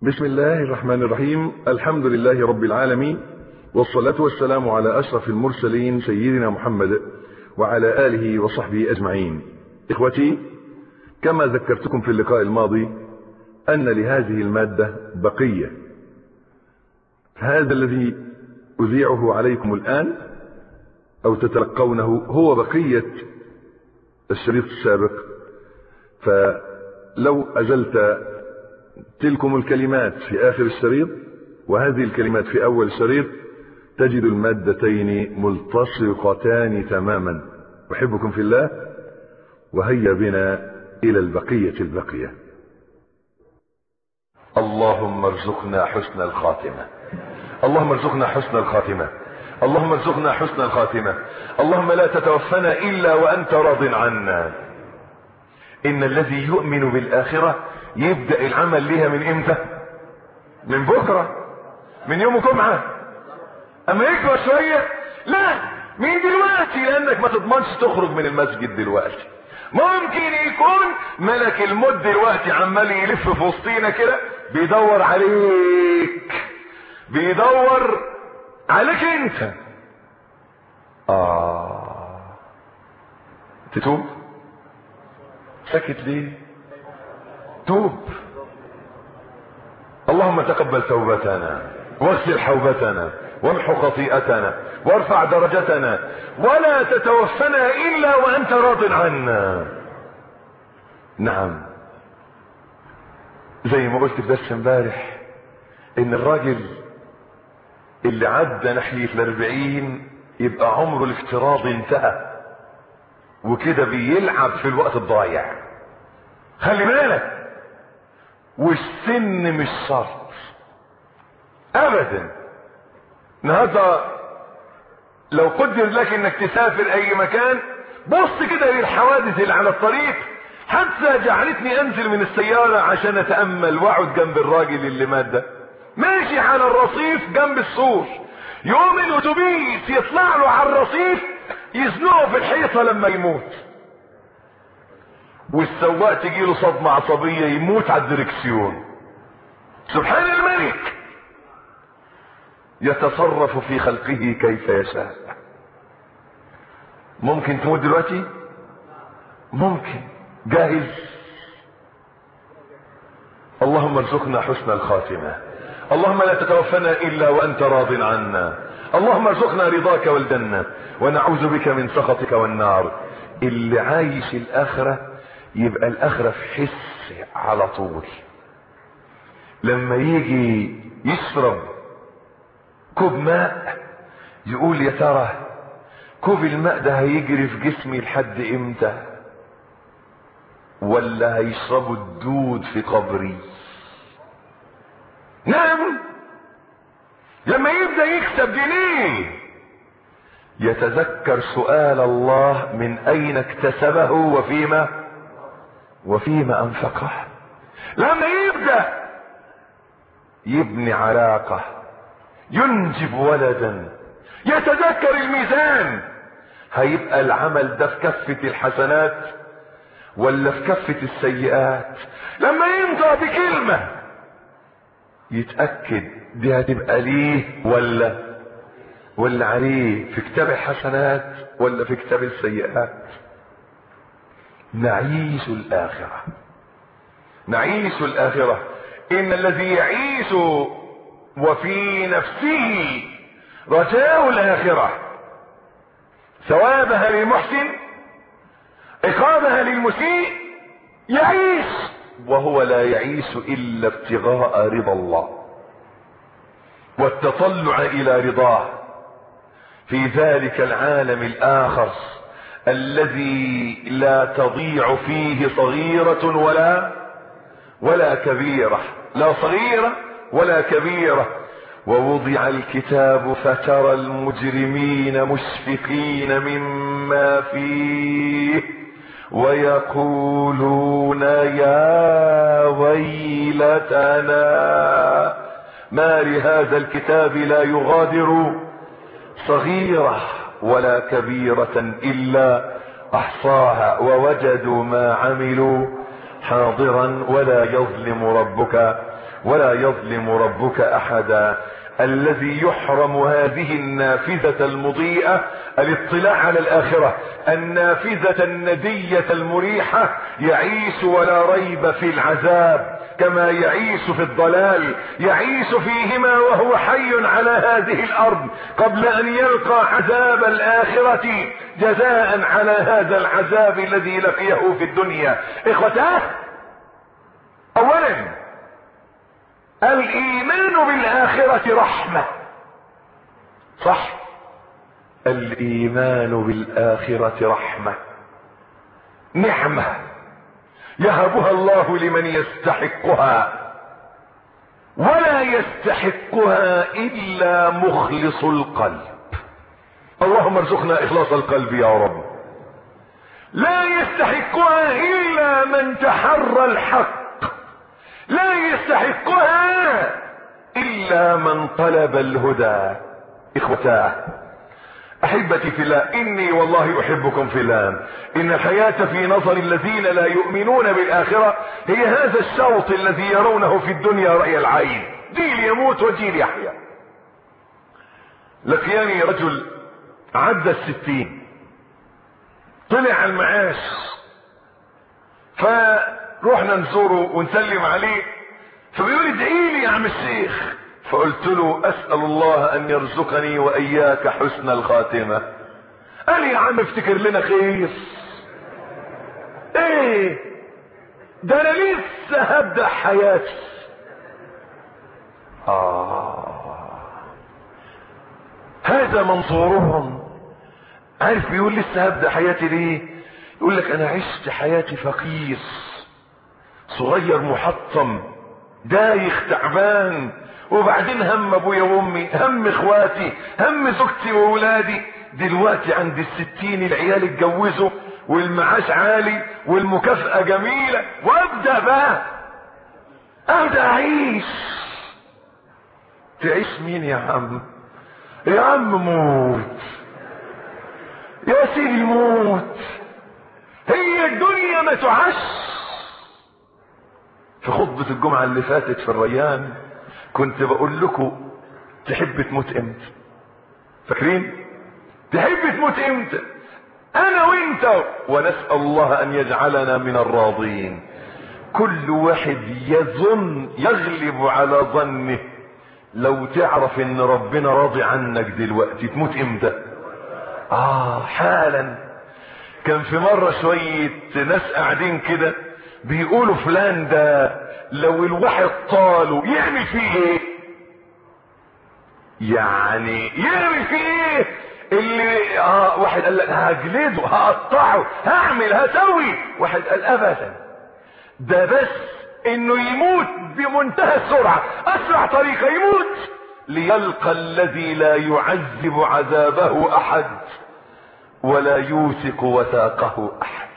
بسم الله الرحمن الرحيم الحمد لله رب العالمين والصلاة والسلام على أشرف المرسلين سيدنا محمد وعلى آله وصحبه أجمعين إخوتي كما ذكرتكم في اللقاء الماضي أن لهذه المادة بقية هذا الذي أذيعه عليكم الآن أو تتلقونه هو بقية الشريط السابق فلو أزلت تلكم الكلمات في آخر الشريط وهذه الكلمات في أول الشريط تجد المادتين ملتصقتان تماما أحبكم في الله وهيا بنا إلى البقية البقية اللهم ارزقنا حسن الخاتمة اللهم ارزقنا حسن الخاتمة اللهم ارزقنا حسن الخاتمة اللهم لا تتوفنا إلا وأنت راض عنا إن الذي يؤمن بالآخرة يبدأ العمل ليها من إمتى من بكرة من يوم جمعة أما يكبر شوية لا من دلوقتي لأنك ما تضمنش تخرج من المسجد دلوقتي ممكن يكون ملك الموت دلوقتي عمال يلف في وسطينا كده بيدور عليك بيدور عليك انت اه تتوب سكت ليه توب اللهم تقبل توبتنا واغسل حوبتنا وامحو خطيئتنا وارفع درجتنا ولا تتوفنا الا وانت راض عنا نعم زي ما قلت في درس امبارح ان الراجل اللي عدى ناحية الاربعين يبقى عمره الافتراضي انتهى وكده بيلعب في الوقت الضايع خلي بالك والسن مش شرط ابدا النهارده لو قدر لك انك تسافر اي مكان بص كده للحوادث اللي على الطريق حتى جعلتني انزل من السيارة عشان اتأمل واقعد جنب الراجل اللي مات ده ماشي على الرصيف جنب السور يوم الاتوبيس يطلع له على الرصيف يزنقه في الحيطة لما يموت والسواق تجي له صدمة عصبية يموت على الدركسيون سبحان الملك يتصرف في خلقه كيف يشاء ممكن تموت دلوقتي ممكن جاهز اللهم ارزقنا حسن الخاتمة اللهم لا تتوفنا الا وانت راض عنا اللهم ارزقنا رضاك والجنة ونعوذ بك من سخطك والنار اللي عايش الاخرة يبقى الاخرة في حس على طول لما يجي يشرب كوب ماء يقول يا ترى كوب الماء ده هيجري في جسمي لحد امتى ولا هيشربوا الدود في قبري نعم لما يبدا يكسب جنيه يتذكر سؤال الله من اين اكتسبه وفيما وفيما انفقه لما يبدا يبني علاقه ينجب ولدا يتذكر الميزان هيبقى العمل ده في كفة الحسنات ولا في كفة السيئات لما ينطق بكلمة يتأكد دي هتبقى ليه ولا ولا عليه في كتاب الحسنات ولا في كتاب السيئات نعيش الآخرة نعيش الآخرة إن الذي يعيش وفي نفسه رجاء الآخرة ثوابها للمحسن عقابها للمسيء يعيش وهو لا يعيش إلا ابتغاء رضا الله والتطلع إلى رضاه في ذلك العالم الآخر الذي لا تضيع فيه صغيرة ولا ولا كبيرة لا صغيرة ولا كبيرة ووضع الكتاب فترى المجرمين مشفقين مما فيه ويقولون يا ويلتنا ما لهذا الكتاب لا يغادر صغيرة ولا كبيرة إلا أحصاها ووجدوا ما عملوا حاضرا ولا يظلم ربك ولا يظلم ربك احدا الذي يحرم هذه النافذة المضيئة الاطلاع على الاخرة النافذة الندية المريحة يعيش ولا ريب في العذاب كما يعيش في الضلال يعيش فيهما وهو حي على هذه الارض قبل ان يلقى عذاب الاخرة جزاء على هذا العذاب الذي لقيه في الدنيا اخوتاه اولا الايمان بالاخرة رحمة صح الايمان بالاخرة رحمة نعمة يهبها الله لمن يستحقها ولا يستحقها الا مخلص القلب اللهم ارزقنا اخلاص القلب يا رب لا يستحقها الا من تحرى الحق لا يستحقها الا من طلب الهدى اخوتاه احبتي في الله اني والله احبكم في الله ان الحياة في نظر الذين لا يؤمنون بالاخرة هي هذا الشوط الذي يرونه في الدنيا رأي العين جيل يموت وجيل يحيا لقياني رجل عدى الستين طلع المعاش فروحنا نزوره ونسلم عليه فبيقول ادعي لي يا عم الشيخ فقلت له اسأل الله ان يرزقني واياك حسن الخاتمة قال يا عم افتكر لنا خير ايه ده انا لسه هبدأ حياتي آه هذا منظورهم عارف بيقول لسه هبدأ حياتي ليه يقول لك انا عشت حياتي فقير صغير محطم دايخ تعبان وبعدين هم ابويا وامي هم اخواتي هم زوجتي واولادي دلوقتي عند الستين العيال اتجوزوا والمعاش عالي والمكافأة جميلة وابدأ بقى ابدأ اعيش تعيش مين يا عم يا عم موت يا سيدي موت هي الدنيا ما تعش في خطبة الجمعة اللي فاتت في الريان كنت بقول لكم تحب تموت امتى فاكرين تحب تموت امتى انا وانت ونسأل الله ان يجعلنا من الراضين كل واحد يظن يغلب على ظنه لو تعرف ان ربنا راضي عنك دلوقتي تموت امتى اه حالا كان في مرة شوية ناس قاعدين كده بيقولوا فلان ده لو الواحد طاله يعمل فيه ايه يعني يعمل فيه ايه اللي اه واحد قال لك هجلده هقطعه هعمل هسوي واحد قال ابدا ده بس انه يموت بمنتهى السرعة اسرع طريقة يموت ليلقى الذي لا يعذب عذابه احد ولا يوثق وثاقه احد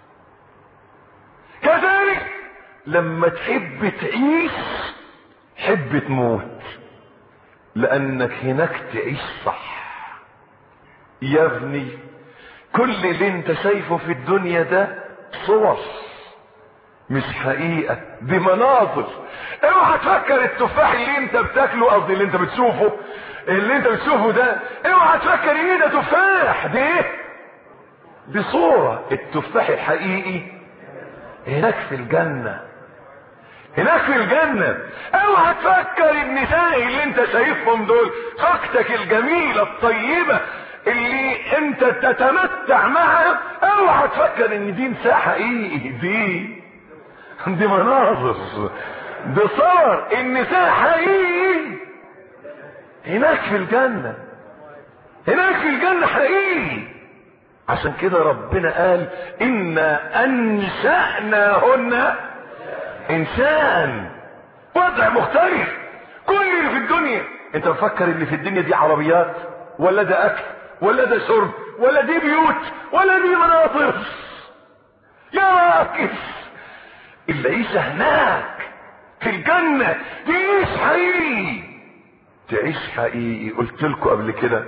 كذلك لما تحب تعيش حب تموت لانك هناك تعيش صح يا ابني كل اللي انت شايفه في الدنيا ده صور مش حقيقة دي مناظر اوعى تفكر التفاح اللي انت بتاكله قصدي اللي انت بتشوفه اللي انت بتشوفه ده اوعى تفكر ايه ده تفاح دي ايه دي صورة التفاح الحقيقي هناك في الجنة هناك في الجنة اوعى تفكر النساء اللي انت شايفهم دول فقتك الجميلة الطيبة اللي انت تتمتع معها اوعى تفكر ان دي نساء حقيقي دي دي مناظر دي صور النساء حقيقي هناك في الجنة هناك في الجنة حقيقي عشان كده ربنا قال إنا أنشأناهن إنسان وضع مختلف كل اللي في الدنيا أنت مفكر اللي في الدنيا دي عربيات ولا ده أكل ولا ده شرب ولا دي بيوت ولا دي مناظر يا راكز العيشة هناك في الجنة تعيش حقيقي تعيش حقيقي قلت لكم قبل كده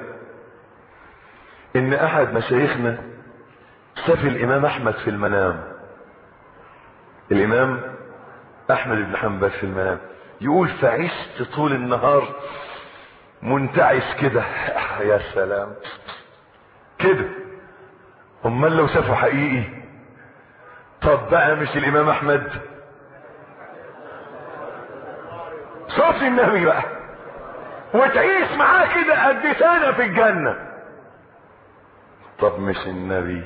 ان احد مشايخنا شاف الامام احمد في المنام الامام احمد بن حنبل في المنام يقول فعشت طول النهار منتعس كده يا سلام كده امال لو شافه حقيقي طب بقى مش الامام احمد صوت النبي بقى وتعيش معاه كده قد سنه في الجنه طب مش النبي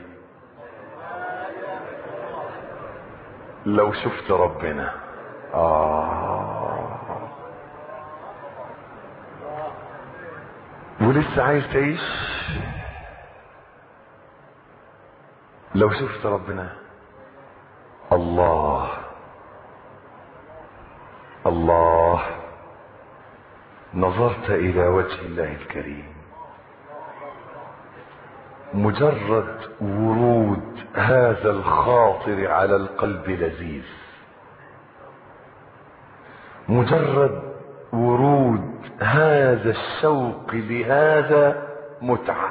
لو شفت ربنا آه ولسه عايز تعيش لو شفت ربنا الله الله نظرت الى وجه الله الكريم مجرد ورود هذا الخاطر على القلب لذيذ مجرد ورود هذا الشوق لهذا متعه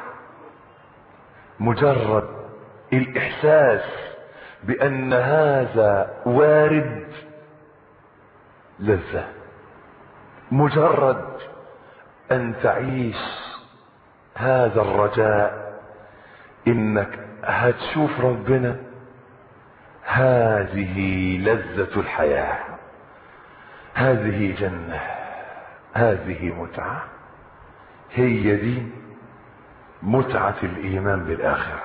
مجرد الاحساس بان هذا وارد لذه مجرد ان تعيش هذا الرجاء انك هتشوف ربنا هذه لذة الحياة هذه جنة هذه متعة هي دي متعة الايمان بالاخرة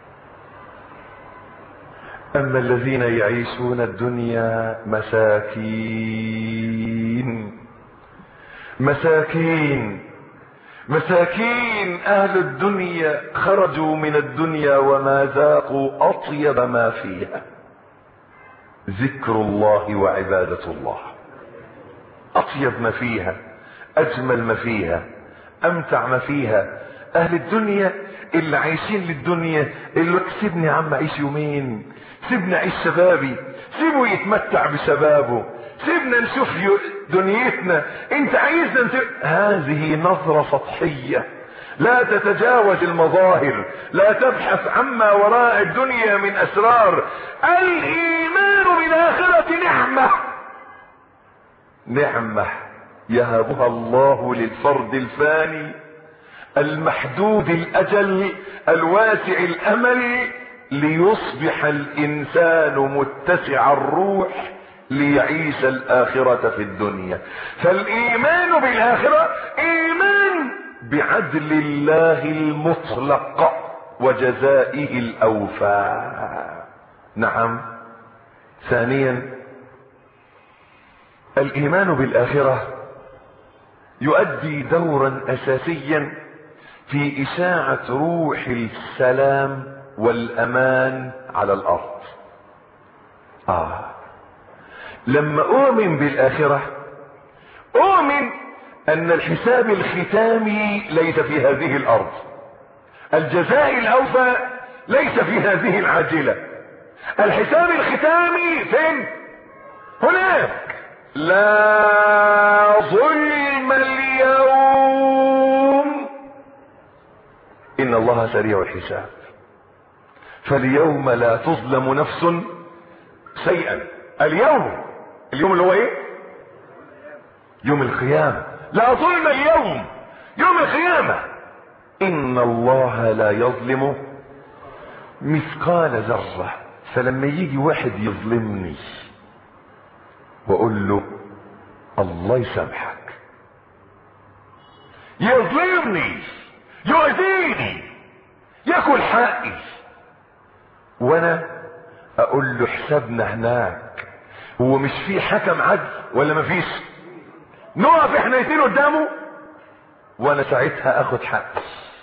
اما الذين يعيشون الدنيا مساكين مساكين مساكين اهل الدنيا خرجوا من الدنيا وما ذاقوا اطيب ما فيها ذكر الله وعبادة الله اطيب ما فيها اجمل ما فيها امتع ما فيها اهل الدنيا اللي عايشين للدنيا اللي سيبني يا عم اعيش يومين سيبني اعيش شبابي سيبه يتمتع بشبابه سيبنا نشوف دنيتنا انت عايزنا انت... هذه نظرة سطحية لا تتجاوز المظاهر لا تبحث عما وراء الدنيا من اسرار الايمان بالاخرة نعمة نعمة يهبها الله للفرد الفاني المحدود الاجل الواسع الامل ليصبح الانسان متسع الروح ليعيش الاخرة في الدنيا فالايمان بالاخرة ايمان بعدل الله المطلق وجزائه الاوفى نعم ثانيا الايمان بالاخرة يؤدي دورا اساسيا في اشاعة روح السلام والامان على الارض اه لما اؤمن بالاخرة اؤمن ان الحساب الختامي ليس في هذه الارض الجزاء الاوفى ليس في هذه العاجلة الحساب الختامي فين هناك لا ظلم اليوم ان الله سريع الحساب فاليوم لا تظلم نفس شيئا اليوم اليوم اللي هو ايه يوم القيامة لا ظلم اليوم يوم القيامة ان الله لا يظلم مثقال ذرة فلما يجي واحد يظلمني واقول له الله يسامحك يظلمني يؤذيني ياكل حقي وانا اقول له حسابنا هناك هو مش في حكم عدل ولا مفيش نقف احنا الاثنين قدامه وانا ساعتها اخد حقي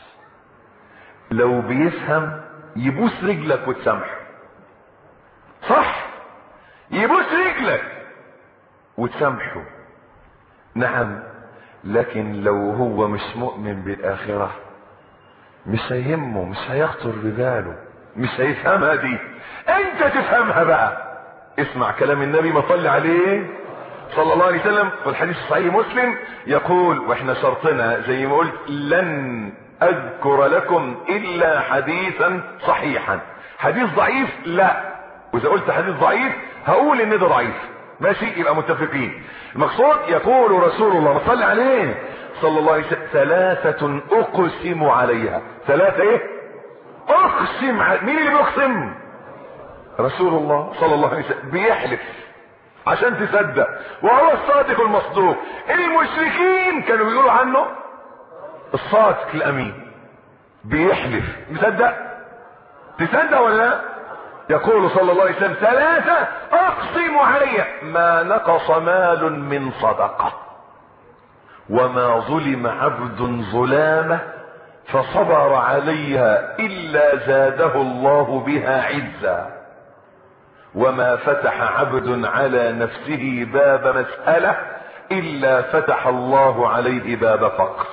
لو بيفهم يبوس رجلك وتسامحه صح يبوس رجلك وتسامحه نعم لكن لو هو مش مؤمن بالاخره مش هيهمه مش هيخطر بباله مش هيفهمها دي انت تفهمها بقى اسمع كلام النبي ما صلي عليه صلى الله عليه وسلم والحديث الصحيح مسلم يقول واحنا شرطنا زي ما قلت لن اذكر لكم الا حديثا صحيحا حديث ضعيف لا واذا قلت حديث ضعيف هقول ان ده ضعيف ماشي يبقى متفقين المقصود يقول رسول الله صل عليه صلى الله عليه وسلم ثلاثة اقسم عليها ثلاثة ايه اقسم ع... مين اللي بيقسم رسول الله صلى الله عليه وسلم بيحلف عشان تصدق وهو الصادق المصدوق المشركين كانوا بيقولوا عنه الصادق الامين بيحلف مصدق تصدق ولا لا يقول صلى الله عليه وسلم ثلاثة اقسم علي ما نقص مال من صدقة وما ظلم عبد ظلامة فصبر عليها الا زاده الله بها عزا وما فتح عبد على نفسه باب مسألة الا فتح الله عليه باب فقر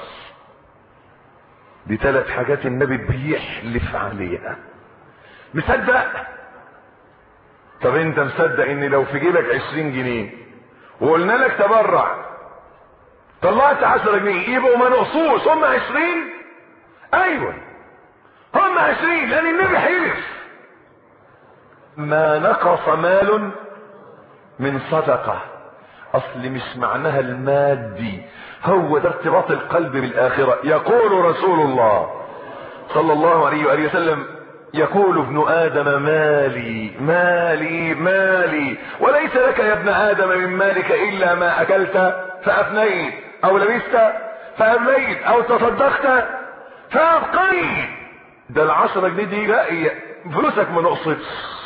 دي ثلاث حاجات النبي بيحلف عليها مصدق طب انت مصدق ان لو في جيبك عشرين جنيه وقلنا لك تبرع طلعت عشرة جنيه يبقوا ما نقصوش هم عشرين ايوه هم عشرين لان النبي حلف ما نقص مال من صدقة اصل مش معناها المادي هو ده ارتباط القلب بالاخرة يقول رسول الله صلى الله عليه وآله وسلم يقول ابن ادم مالي مالي مالي وليس لك يا ابن ادم من مالك الا ما اكلت فافنيت او لبست فامليت او تصدقت فابقيت ده العشرة جنيه دي لا فلوسك ما نقصتش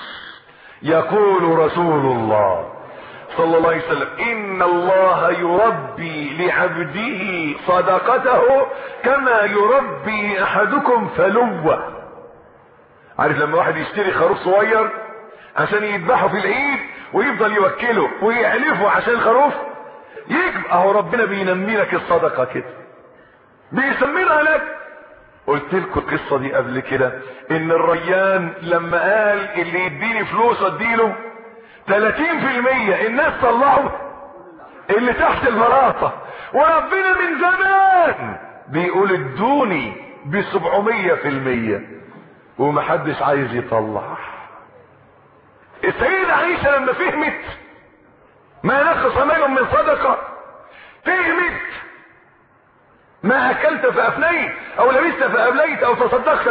يقول رسول الله صلى الله عليه وسلم ان الله يربي لعبده صدقته كما يربي احدكم فلوه عارف لما واحد يشتري خروف صغير عشان يذبحه في العيد ويفضل يوكله ويعلفه عشان الخروف يكبر اهو ربنا بينمي لك الصدقه كده بيسمينها لك قلت لكم القصه دي قبل كده ان الريان لما قال اللي يديني فلوس اديله 30% الناس طلعوا اللي تحت البلاطه وربنا من زمان بيقول ادوني ب 700% ومحدش عايز يطلع السيدة عائشة لما فهمت ما نقص مال من صدقة فهمت ما اكلت فافنيت او لبست فابليت او تصدقت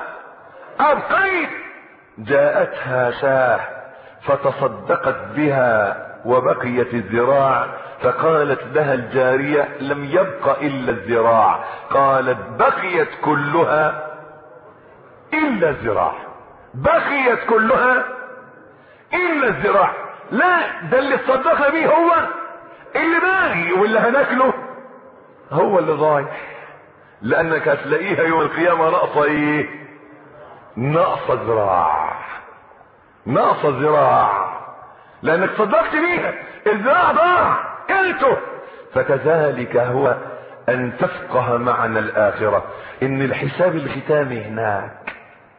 فابقيت جاءتها شاه فتصدقت بها وبقيت الذراع فقالت لها الجارية لم يبق الا الذراع قالت بقيت كلها الا الذراع بقيت كلها الا الذراع لا ده اللي تصدقنا بيه هو اللي باقي واللي هناكله هو اللي ضايع لانك هتلاقيها يوم القيامة ناقصة ايه ناقصة ذراع ناقصة ذراع لانك صدقت بيها الذراع ضاع كلته فكذلك هو ان تفقه معنى الاخرة ان الحساب الختامي هناك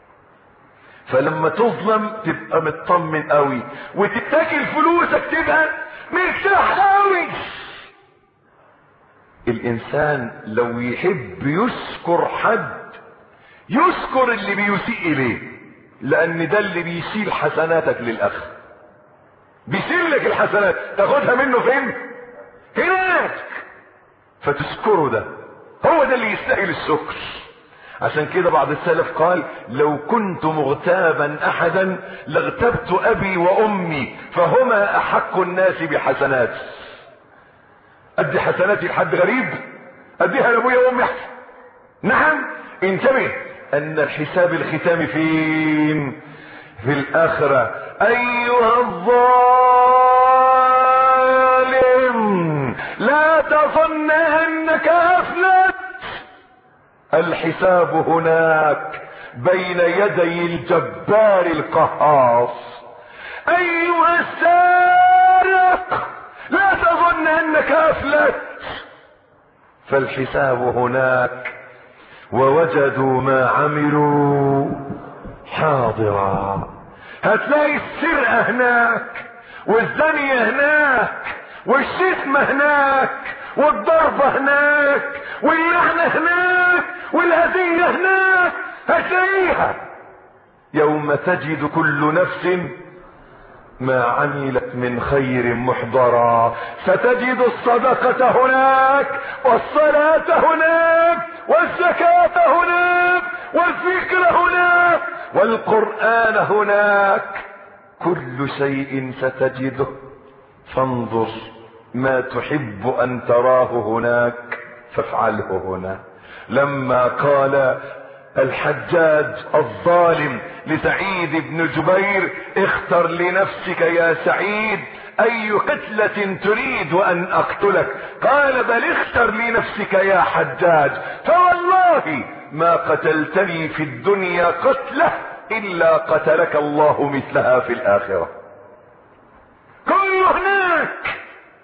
فلما تظلم تبقى مطمن قوي وتتاكل فلوسك تبقى مرتاح قوي الانسان لو يحب يشكر حد يشكر اللي بيسيء اليه لان ده اللي بيشيل حسناتك للاخر بيشيل لك الحسنات تاخدها منه فين هناك فتشكره ده هو ده اللي يستاهل الشكر عشان كده بعض السلف قال لو كنت مغتابا احدا لاغتبت ابي وامي فهما احق الناس بحسناتي ادي حسناتي لحد غريب اديها لابويا وامي احسن نعم انتبه ان الحساب الختامي فين في الاخرة ايها الظالم لا تظن انك افلت الحساب هناك بين يدي الجبار القهاص ايها السارق لا تظن انك افلت فالحساب هناك ووجدوا ما عملوا حاضرا هتلاقي السرقة هناك والزنية هناك والشتمة هناك والضربة هناك واللعنة هناك والهدية هناك هتلاقيها يوم تجد كل نفس ما عملت من خير محضرا ستجد الصدقة هناك والصلاة هناك والزكاة هناك والذكر هناك والقرآن هناك كل شيء ستجده فانظر ما تحب ان تراه هناك فافعله هنا لما قال الحجاج الظالم لسعيد بن جبير اختر لنفسك يا سعيد اي قتلة تريد ان اقتلك قال بل اختر لنفسك يا حجاج فوالله ما قتلتني في الدنيا قتلة الا قتلك الله مثلها في الاخرة كل هناك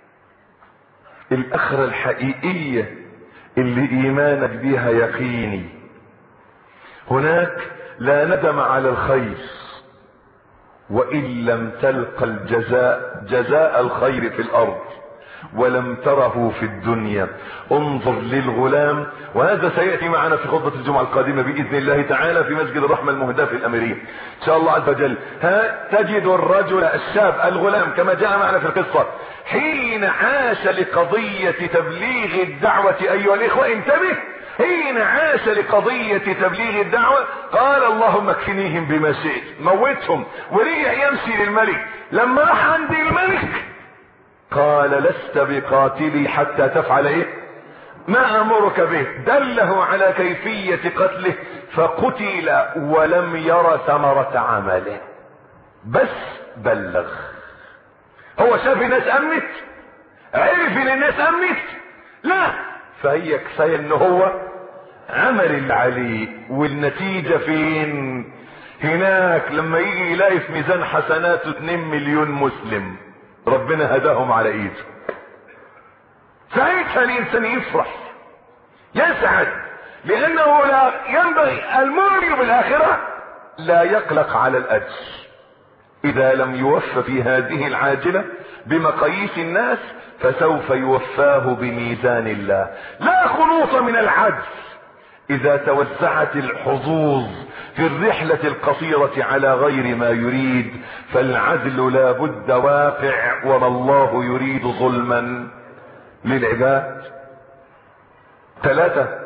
الاخرة الحقيقية اللي ايمانك بيها يقيني هناك لا ندم على الخير وان لم تلق الجزاء جزاء الخير في الارض ولم تره في الدنيا انظر للغلام وهذا سيأتي معنا في خطبة الجمعة القادمة بإذن الله تعالى في مسجد الرحمة المهداة في الأميرية إن شاء الله عز وجل ها تجد الرجل الشاب الغلام كما جاء معنا في القصة حين عاش لقضية تبليغ الدعوة أيها الإخوة انتبه حين عاش لقضية تبليغ الدعوة قال اللهم اكفنيهم بما شئت موتهم ورجع يمشي للملك لما راح عند الملك قال لست بقاتلي حتى تفعل ايه ما امرك به دله على كيفية قتله فقتل ولم ير ثمرة عمله بس بلغ هو شاف الناس امنت عرف ان الناس امنت لا فهي كفاية ان هو عمل اللي عليه والنتيجة فين هناك لما يجي يلاقي في ميزان حسناته 2 مليون مسلم ربنا هداهم على ايده ساعتها الانسان يفرح يسعد لانه لا ينبغي المؤمن بالاخره لا يقلق على الاجر اذا لم يوفى في هذه العاجله بمقاييس الناس فسوف يوفاه بميزان الله لا خلوص من العجز اذا توزعت الحظوظ في الرحلة القصيرة على غير ما يريد فالعدل لا بد واقع وما الله يريد ظلما للعباد ثلاثة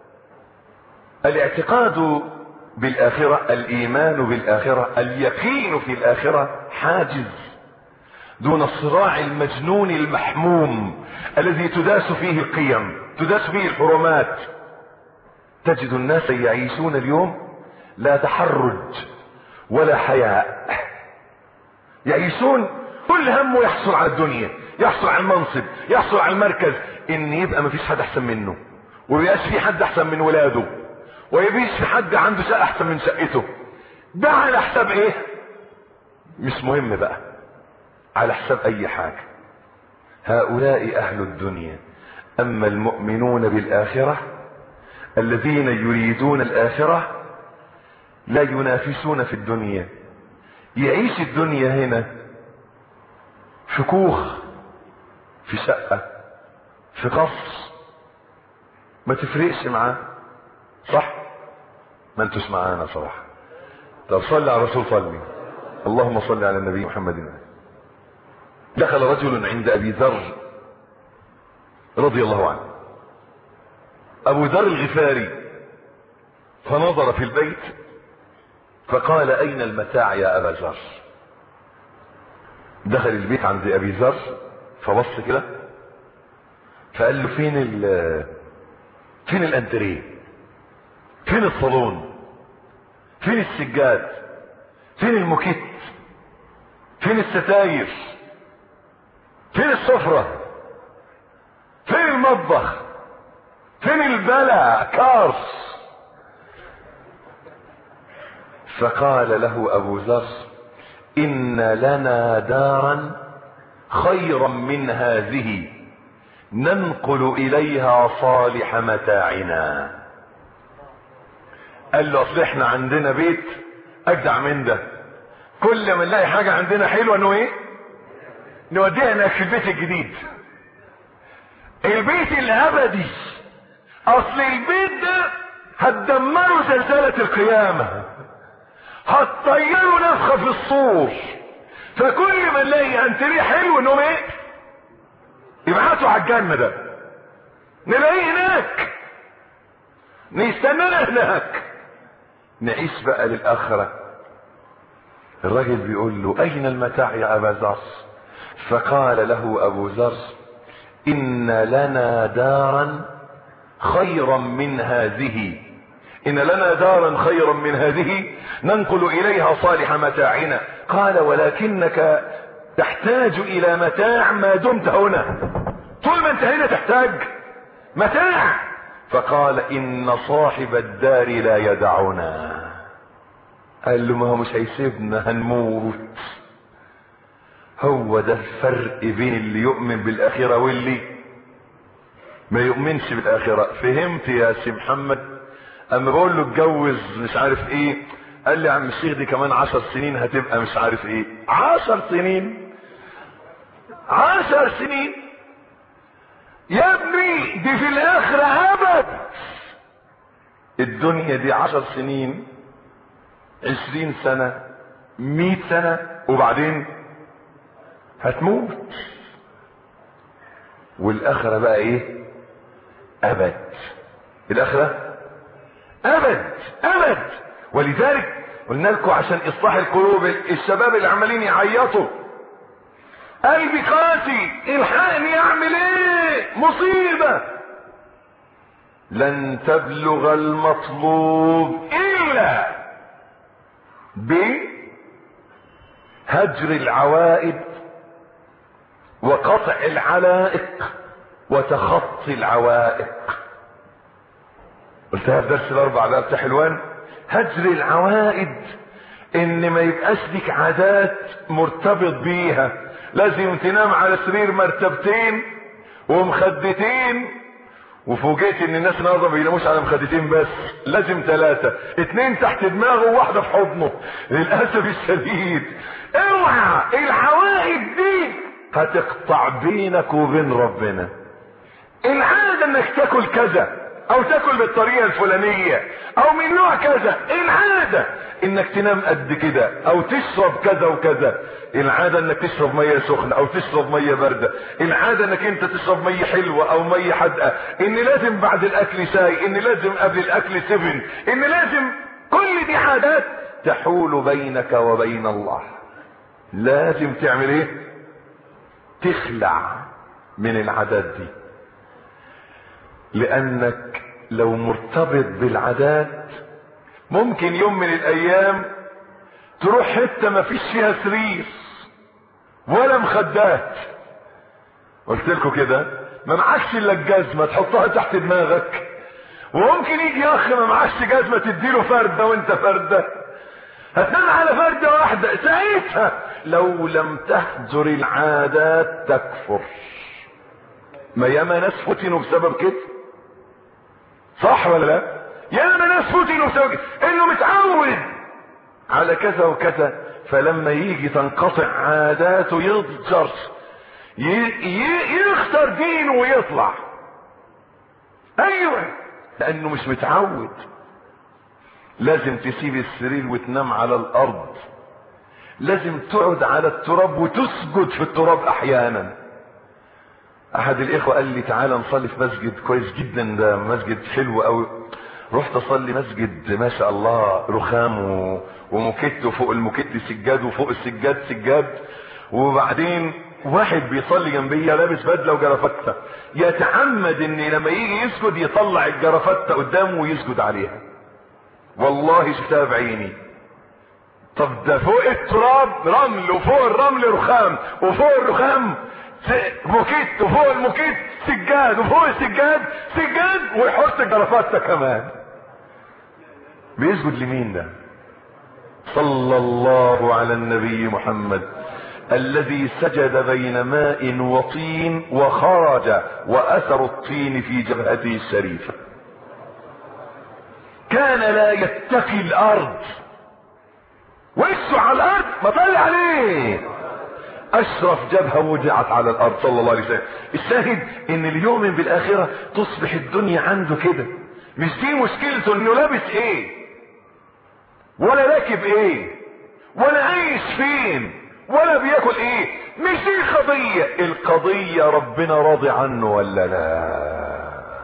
الاعتقاد بالآخرة الإيمان بالآخرة اليقين في الآخرة حاجز دون الصراع المجنون المحموم الذي تداس فيه القيم تداس فيه الحرمات تجد الناس يعيشون اليوم لا تحرج ولا حياء يعيشون كل همه يحصل على الدنيا يحصل على المنصب يحصل على المركز ان يبقى مفيش حد احسن منه وميبقاش في حد احسن من ولاده ويبقاش في حد عنده شقه احسن من شقته ده على حساب ايه مش مهم بقى على حساب اي حاجه هؤلاء اهل الدنيا اما المؤمنون بالاخره الذين يريدون الاخره لا ينافسون في الدنيا يعيش الدنيا هنا في كوخ في شقة في قصر ما تفرقش معاه صح ما انتوش معانا صراحة طب صلي على الرسول صلي اللهم صل على النبي محمد دخل رجل عند ابي ذر رضي الله عنه ابو ذر الغفاري فنظر في البيت فقال اين المتاع يا ابا ذر دخل البيت عند ابي ذر فبص كده فقال له فين ال فين الانتريه فين الصالون فين السجاد فين الموكيت فين الستاير فين السفرة فين المطبخ فين البلا كارس فقال له ابو ذر ان لنا دارا خيرا من هذه ننقل اليها صالح متاعنا قال له اصل احنا عندنا بيت اجدع من ده كل ما نلاقي حاجه عندنا حلوه انه ايه نوديها هناك في البيت الجديد البيت الابدي اصل البيت ده هتدمروا زلزله القيامه هتطيروا نفخه في الصور فكل ما نلاقي انتريه حلو انهم ايه يبعتوا على الجنة ده نلاقيه هناك نستنانا هناك نعيش بقى للآخرة الراجل بيقول له أين المتاع يا أبا ذر فقال له أبو ذر إن لنا دارا خيرا من هذه إن لنا دارا خيرا من هذه ننقل إليها صالح متاعنا قال ولكنك تحتاج إلى متاع ما دمت هنا طول ما انت هنا تحتاج متاع فقال إن صاحب الدار لا يدعنا قال له ما هو مش هيسيبنا هنموت هو ده الفرق بين اللي يؤمن بالآخرة واللي ما يؤمنش بالآخرة فهمت يا سي محمد اما بقول له اتجوز مش عارف ايه قال لي يا عم الشيخ دي كمان عشر سنين هتبقى مش عارف ايه عشر سنين عشر سنين يا ابني دي في الاخرة ابد الدنيا دي عشر سنين عشرين سنة مئة سنة وبعدين هتموت والاخرة بقى ايه ابد الاخرة ابد ابد ولذلك قلنا لكم عشان اصلاح القلوب الشباب اللي عمالين يعيطوا قلبي قاسي الحقني اعمل ايه مصيبة لن تبلغ المطلوب الا بهجر العوائد وقطع العلائق وتخطي العوائق قلتها في درس الاربع بقى بتاع حلوان هجر العوائد ان ما يبقاش لك عادات مرتبط بيها لازم تنام على سرير مرتبتين ومخدتين وفوجئت ان الناس النهارده ما بيناموش على مخدتين بس لازم ثلاثة اتنين تحت دماغه وواحدة في حضنه للأسف الشديد اوعى العوائد دي هتقطع بينك وبين ربنا العادة انك تاكل كذا او تاكل بالطريقة الفلانية او من نوع كذا العادة انك تنام قد كده او تشرب كذا وكذا العادة انك تشرب مية سخنة او تشرب مية باردة العادة انك انت تشرب مية حلوة او مية حادقة ان لازم بعد الاكل شاي ان لازم قبل الاكل سفن ان لازم كل دي عادات تحول بينك وبين الله لازم تعمل ايه تخلع من العادات دي لانك لو مرتبط بالعادات ممكن يوم من الايام تروح حتة ما فيش فيها سرير ولا مخدات قلت لكم كده ما معكش الا الجزمه تحطها تحت دماغك وممكن يجي اخ ما معكش جزمه تديله فرده وانت فرده هتنام على فرده واحده ساعتها لو لم تحجر العادات تكفر ما ياما ناس فتنوا بسبب كده صح ولا لا ياما ناس فتنوا بسبب كده انه متعود على كذا وكذا فلما يجي تنقطع عاداته يضجر يخسر دينه ويطلع ايوه لانه مش متعود لازم تسيب السرير وتنام على الارض لازم تقعد على التراب وتسجد في التراب احيانا احد الاخوه قال لي تعالى نصلي في مسجد كويس جدا ده مسجد حلو قوي رحت اصلي مسجد ما شاء الله رخام و... ومكت وفوق المكت سجاد وفوق السجاد سجاد وبعدين واحد بيصلي جنبي لابس بدله وجرافته يتعمد ان لما يجي يسجد يطلع الجرافته قدامه ويسجد عليها والله شفتها بعيني طب ده فوق التراب رمل وفوق الرمل رخام وفوق الرخام موكيت وفوق الموكيت سجاد وفوق السجاد سجاد ويحط الجرافته كمان بيسجد لمين ده صلى الله على النبي محمد الذي سجد بين ماء وطين وخرج واثر الطين في جبهته الشريفه كان لا يتقي الارض وشه على الارض ما طلع عليه اشرف جبهه وجعت على الارض صلى الله عليه وسلم الشاهد ان اللي يؤمن بالاخره تصبح الدنيا عنده كده مش دي مشكلته انه لابس ايه ولا راكب ايه ولا عايش فين ولا بياكل ايه مش دي القضية القضية ربنا راضي عنه ولا لا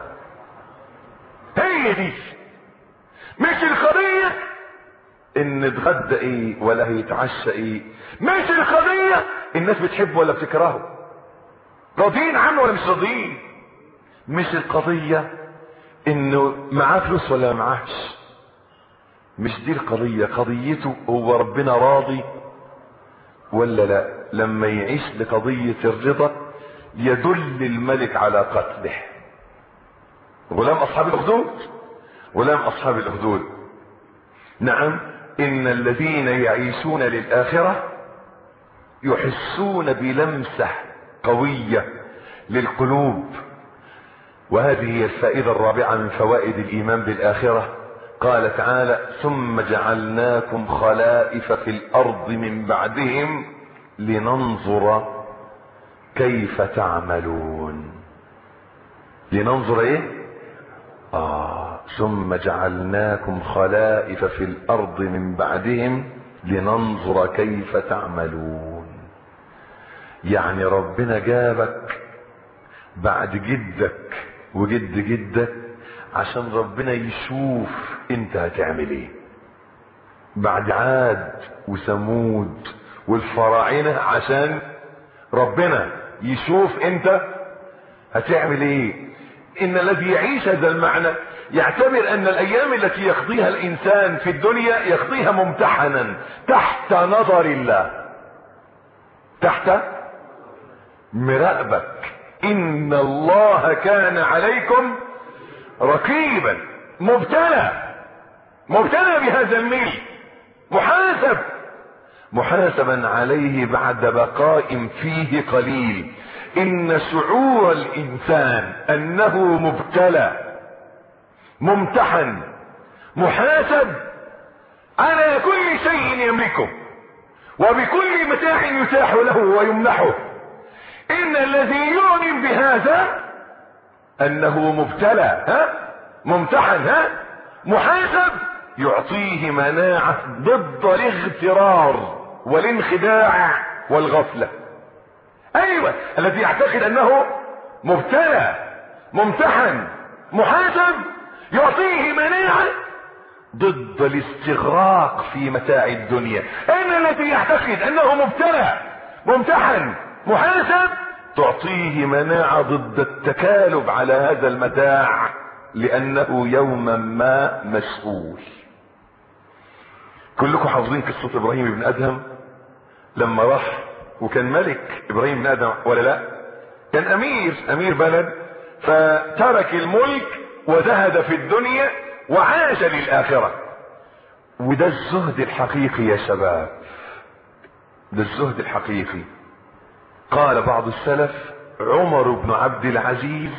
هي دي مش القضية ان اتغدى ايه ولا هيتعشى ايه مش القضية الناس بتحبه ولا بتكرهه راضيين عنه ولا مش راضيين مش القضية انه معاه فلوس ولا معاهش مش دي القضية قضيته هو ربنا راضي ولا لا لما يعيش لقضية الرضا يدل الملك على قتله غلام اصحاب الاخدود غلام اصحاب الاخدود نعم ان الذين يعيشون للاخرة يحسون بلمسة قوية للقلوب وهذه هي الفائدة الرابعة من فوائد الايمان بالاخرة قال تعالى ثم جعلناكم خلائف في الارض من بعدهم لننظر كيف تعملون لننظر ايه آه ثم جعلناكم خلائف في الارض من بعدهم لننظر كيف تعملون يعني ربنا جابك بعد جدك وجد جدك عشان ربنا يشوف انت هتعمل ايه بعد عاد وثمود والفراعنة عشان ربنا يشوف انت هتعمل ايه ان الذي يعيش هذا المعنى يعتبر ان الايام التي يقضيها الانسان في الدنيا يقضيها ممتحنا تحت نظر الله تحت مراقبك ان الله كان عليكم رقيبا مبتلى مبتلى بهذا الميل محاسب محاسبا عليه بعد بقاء فيه قليل ان شعور الانسان انه مبتلى ممتحن محاسب على كل شيء يملكه وبكل متاع يتاح له ويمنحه ان الذي يؤمن بهذا انه مبتلى ها ممتحن ها محاسب يعطيه مناعة ضد الاغترار والانخداع والغفلة ايوه الذي يعتقد انه مبتلى ممتحن محاسب يعطيه مناعة ضد الاستغراق في متاع الدنيا ان الذي يعتقد انه مبتلى ممتحن محاسب تعطيه مناعة ضد التكالب على هذا المتاع لانه يوما ما مسؤول كلكم حافظين قصة ابراهيم بن ادهم لما راح وكان ملك ابراهيم بن ادهم ولا لا كان امير امير بلد فترك الملك وزهد في الدنيا وعاش للاخرة وده الزهد الحقيقي يا شباب ده الزهد الحقيقي قال بعض السلف عمر بن عبد العزيز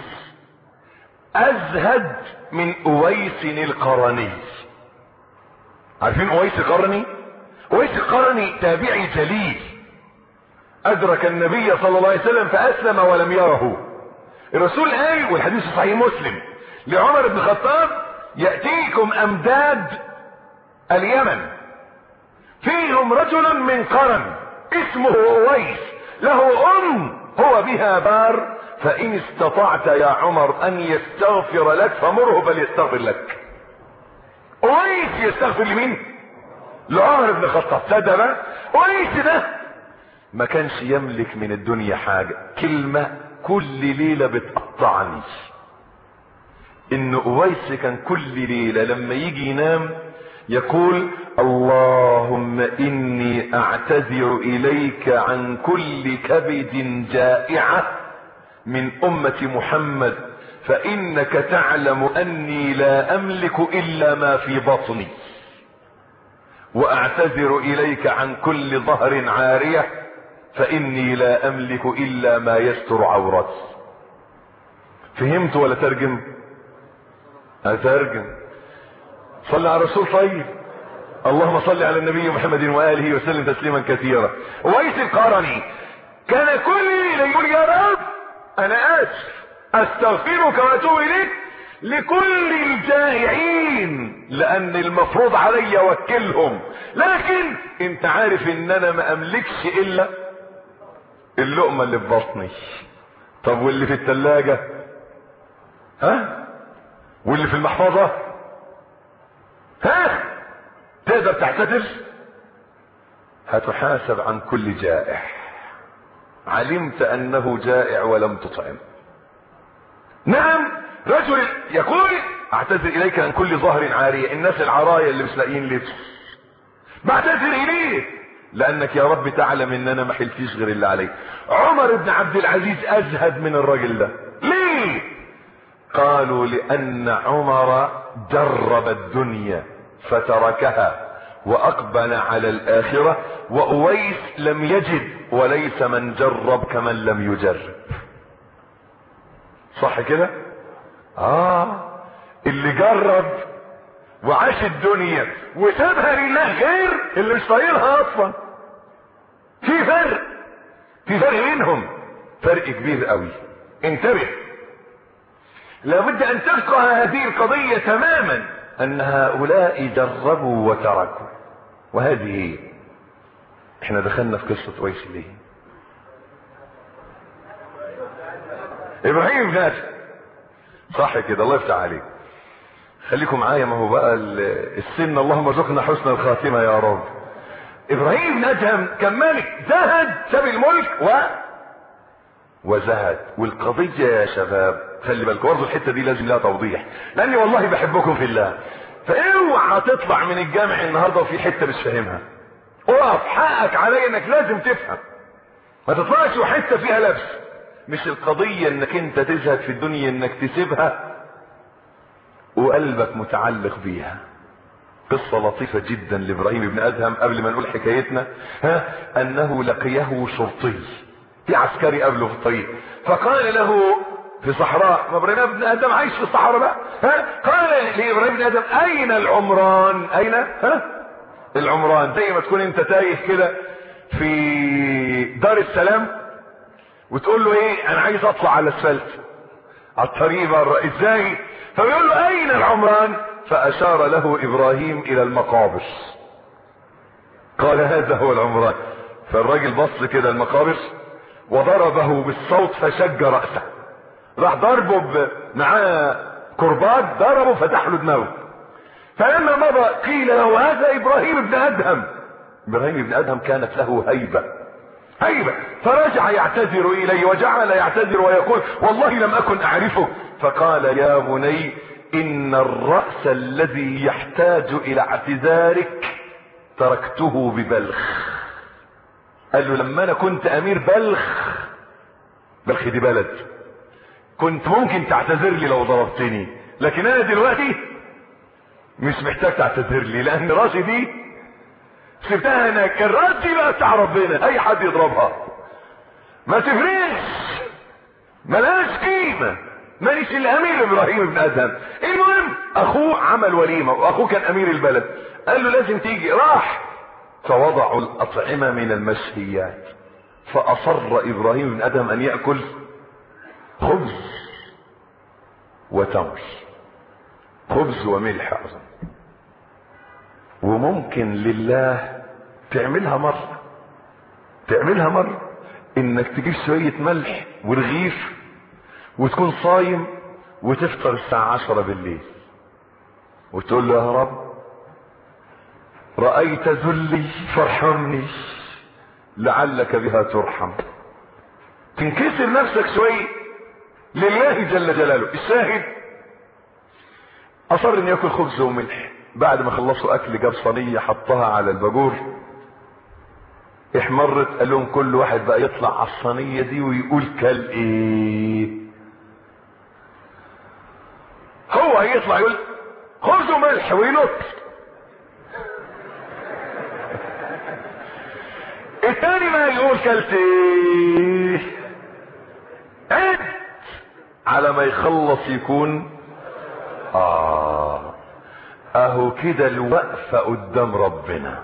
ازهد من اويس القرني عارفين اويس القرني اويس القرني تابعي جليل ادرك النبي صلى الله عليه وسلم فاسلم ولم يره الرسول قال والحديث صحيح مسلم لعمر بن الخطاب ياتيكم امداد اليمن فيهم رجل من قرن اسمه اويس له ام هو بها بار فان استطعت يا عمر ان يستغفر لك فمره فليستغفر لك اويس يستغفر لمين لعمر بن الخطاب تصدق بقى اويس ده ما كانش يملك من الدنيا حاجة كلمة كل ليلة بتقطعني ان اويس كان كل ليلة لما يجي ينام يقول اللهم اني اعتذر اليك عن كل كبد جائعة من امة محمد فانك تعلم اني لا املك الا ما في بطني واعتذر اليك عن كل ظهر عارية فاني لا املك الا ما يستر عورتي فهمت ولا ترجم اترجم صلى على الرسول طيب اللهم صل على النبي محمد واله وسلم تسليما كثيرا ويس القرني كان كل ليل يقول يا رب انا اسف استغفرك واتوب اليك لكل الجائعين لان المفروض علي اوكلهم لكن انت عارف ان انا ما املكش الا اللقمة اللي في بطني طب واللي في التلاجة ها واللي في المحفظة ها تقدر تعتذر هتحاسب عن كل جائع علمت انه جائع ولم تطعم نعم رجل يقول اعتذر اليك عن كل ظهر عارية الناس العراية اللي مش لاقيين لبس بعتذر اليه لانك يا رب تعلم ان انا ما حلتيش غير اللي عليك عمر بن عبد العزيز ازهد من الراجل ده ليه قالوا لان عمر جرب الدنيا فتركها واقبل على الاخرة واويس لم يجد وليس من جرب كمن لم يجرب صح كده اه اللي جرب وعاش الدنيا وسابها لله غير اللي مش طايلها اصلا في فرق في فرق بينهم فرق كبير قوي انتبه لابد ان تفقه هذه القضية تماما ان هؤلاء جربوا وتركوا وهذه هي احنا دخلنا في قصة ويس ليه ابراهيم بن ادم صح كده الله يفتح عليك خليكم معايا ما هو بقى السن اللهم ارزقنا حسن الخاتمه يا رب ابراهيم بن ادهم كان ملك زهد ساب الملك و وزهد والقضيه يا شباب خلي بالكم برضه الحته دي لازم لها توضيح لاني والله بحبكم في الله فاوعى تطلع من الجامع النهارده وفي حته مش فاهمها اقف حقك عليا انك لازم تفهم ما تطلعش وحته فيها لبس مش القضيه انك انت تزهد في الدنيا انك تسيبها وقلبك متعلق بيها قصة لطيفة جدا لابراهيم بن ادهم قبل ما نقول حكايتنا ها انه لقيه شرطي في عسكري قبله في الطريق فقال له في صحراء ما ابراهيم بن ادم عايش في الصحراء بقى ها قال لابراهيم بن ادم اين العمران اين ها العمران زي ما تكون انت تايه كده في دار السلام وتقول له ايه انا عايز اطلع على الاسفلت على الطريق بره ازاي فبيقول له اين العمران فاشار له ابراهيم الى المقابر قال هذا هو العمران فالراجل بص كده المقابر وضربه بالصوت فشج رأسه راح ضربه معاه كرباج ضربه فتح له دماغه فلما مضى قيل له هذا ابراهيم بن ادهم ابراهيم بن ادهم كانت له هيبه هيبه فرجع يعتذر اليه وجعل يعتذر ويقول والله لم اكن اعرفه فقال يا بني ان الرأس الذي يحتاج الى اعتذارك تركته ببلخ قال له لما انا كنت امير بلخ بلخ دي بلد كنت ممكن تعتذر لي لو ضربتني لكن انا دلوقتي مش محتاج تعتذر لي لان راسي دي سبتها هناك الراس دي بقى بتاع ربنا اي حد يضربها ما تفرقش ملهاش قيمه ماليش الامير ابراهيم بن ادهم المهم اخوه عمل وليمه واخوه كان امير البلد قال له لازم تيجي راح فوضعوا الاطعمه من المشهيات فاصر ابراهيم بن ادهم ان ياكل خبز وتمر خبز وملح ايضا وممكن لله تعملها مرة تعملها مرة انك تجيب شوية ملح ورغيف وتكون صايم وتفطر الساعة عشرة بالليل وتقول له يا رب رأيت ذلي فارحمني لعلك بها ترحم تنكسر نفسك شوية لله جل جلاله الشاهد اصر ان ياكل خبز وملح بعد ما خلصوا اكل جاب صينيه حطها على الباجور احمرت قال لهم كل واحد بقى يطلع على الصينيه دي ويقول كل ايه هو هيطلع يقول خبز وملح وينط التاني ما يقول كلت ايه عد على ما يخلص يكون اه اهو كده الوقفة قدام ربنا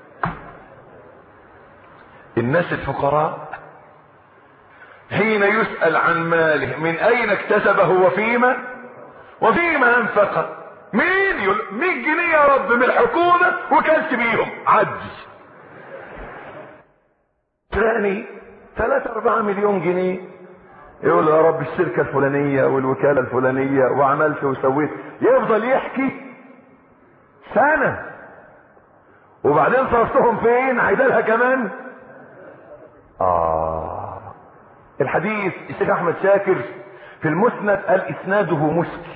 الناس الفقراء حين يسأل عن ماله من اين اكتسبه وفيما وفيما انفق مين يقول 100 جنيه يا رب من الحكومة وكلت بيهم عدي ثاني 3 4 مليون جنيه يقول يا رب الشركة الفلانية والوكالة الفلانية وعملت وسويت يفضل يحكي سنة وبعدين صرفتهم فين عيدالها كمان آه الحديث الشيخ أحمد شاكر في المسند قال إسناده مشكل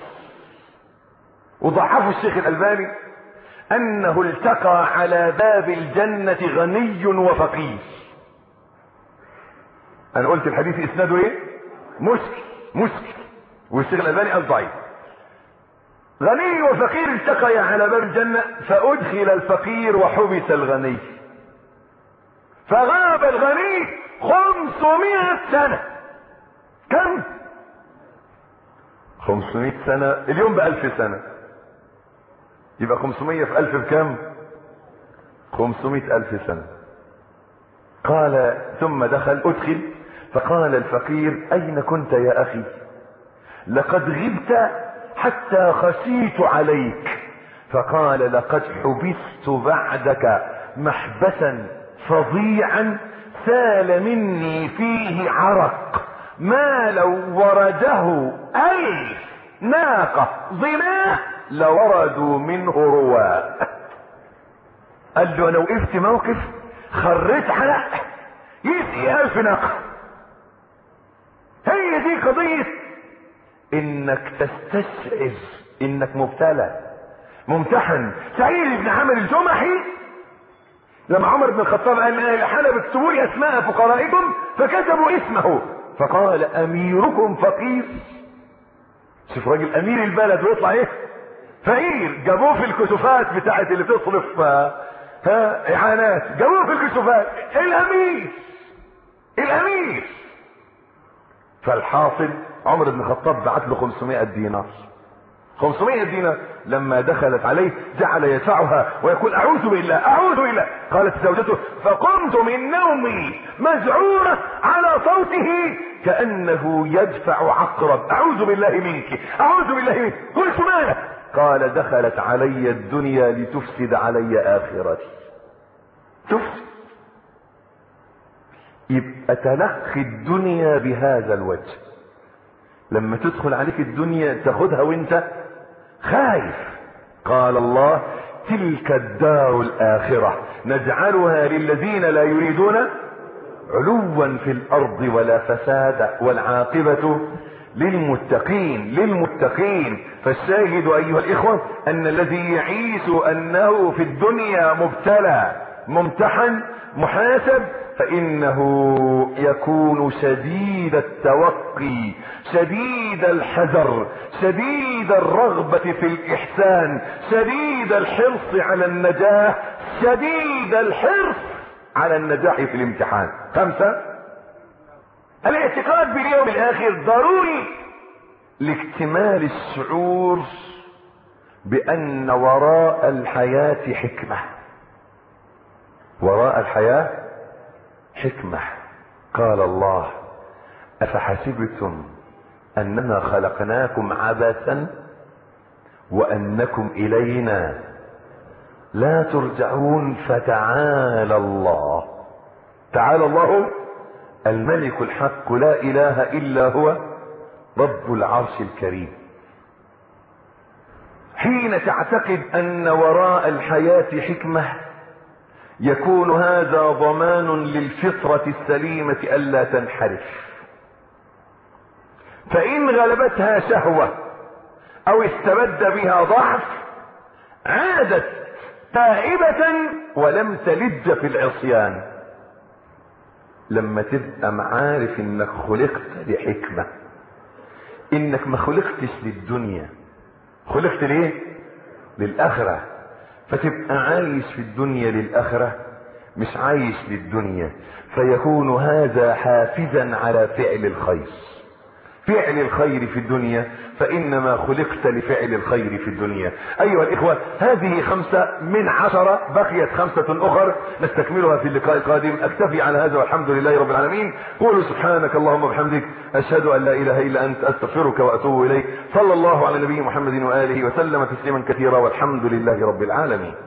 وضعفه الشيخ الألباني أنه التقى على باب الجنة غني وفقير أنا قلت الحديث إسناده إيه؟ مشكل مشكل والشيخ الألباني قال ضعيف غني وفقير التقيا على باب الجنة فأدخل الفقير وحبس الغني فغاب الغني خمسمائة سنة كم؟ خمسمائة سنة اليوم بألف سنة يبقى خمسمائة في ألف بكم؟ خمسمائة ألف سنة قال ثم دخل أدخل فقال الفقير أين كنت يا أخي لقد غبت حتى خشيت عليك فقال لقد حبست بعدك محبسا فظيعا سال مني فيه عرق ما لو ورده ألف ناقة ظماء لوردوا منه رواء قال له انا وقفت موقف خريت علق يسقي ألف ناقة هي دي قضية انك تستشعر انك مبتلى ممتحن سعيد بن عامر الجمحي لما عمر بن الخطاب قال من الحلب اكتبوا لي اسماء فقرائكم فكتبوا اسمه فقال اميركم فقير شوف راجل امير البلد ويطلع ايه فقير جابوه في الكسوفات بتاعت اللي تصرف ها اعانات جابوه في الكسوفات الامير الامير فالحاصل عمر بن الخطاب بعت له 500 دينار 500 دينار لما دخلت عليه جعل يدفعها ويقول اعوذ بالله اعوذ بالله قالت زوجته فقمت من نومي مزعورة على صوته كأنه يدفع عقرب اعوذ بالله منك اعوذ بالله منك قلت مالك قال دخلت علي الدنيا لتفسد علي اخرتي تفسد يبقى تلخي الدنيا بهذا الوجه لما تدخل عليك الدنيا تاخدها وانت خايف قال الله تلك الدار الآخرة نجعلها للذين لا يريدون علوا في الأرض ولا فسادا والعاقبة للمتقين للمتقين فالشاهد أيها الإخوة أن الذي يعيش أنه في الدنيا مبتلى ممتحن محاسب فإنه يكون شديد التوقي شديد الحذر شديد الرغبة في الإحسان شديد الحرص على النجاح شديد الحرص على النجاح في الامتحان خمسة الاعتقاد باليوم الآخر ضروري لاكتمال الشعور بأن وراء الحياة حكمة وراء الحياة حكمة قال الله أفحسبتم أننا خلقناكم عبثا وأنكم إلينا لا ترجعون فتعالى الله تعالى الله الملك الحق لا إله إلا هو رب العرش الكريم حين تعتقد أن وراء الحياة حكمة يكون هذا ضمان للفطرة السليمة ألا تنحرف فإن غلبتها شهوة أو استبد بها ضعف عادت تائبة ولم تلج في العصيان لما تبقى معارف انك خلقت لحكمة انك ما خلقتش للدنيا خلقت ليه للآخرة فتبقى عايش في الدنيا للآخرة مش عايش للدنيا فيكون هذا حافزا على فعل الخير فعل الخير في الدنيا فإنما خلقت لفعل الخير في الدنيا أيها الإخوة هذه خمسة من عشرة بقيت خمسة أخر نستكملها في اللقاء القادم أكتفي على هذا والحمد لله رب العالمين قولوا سبحانك اللهم وبحمدك أشهد أن لا إله إلا أنت أستغفرك وأتوب إليك صلى الله على نبي محمد وآله وسلم تسليما كثيرا والحمد لله رب العالمين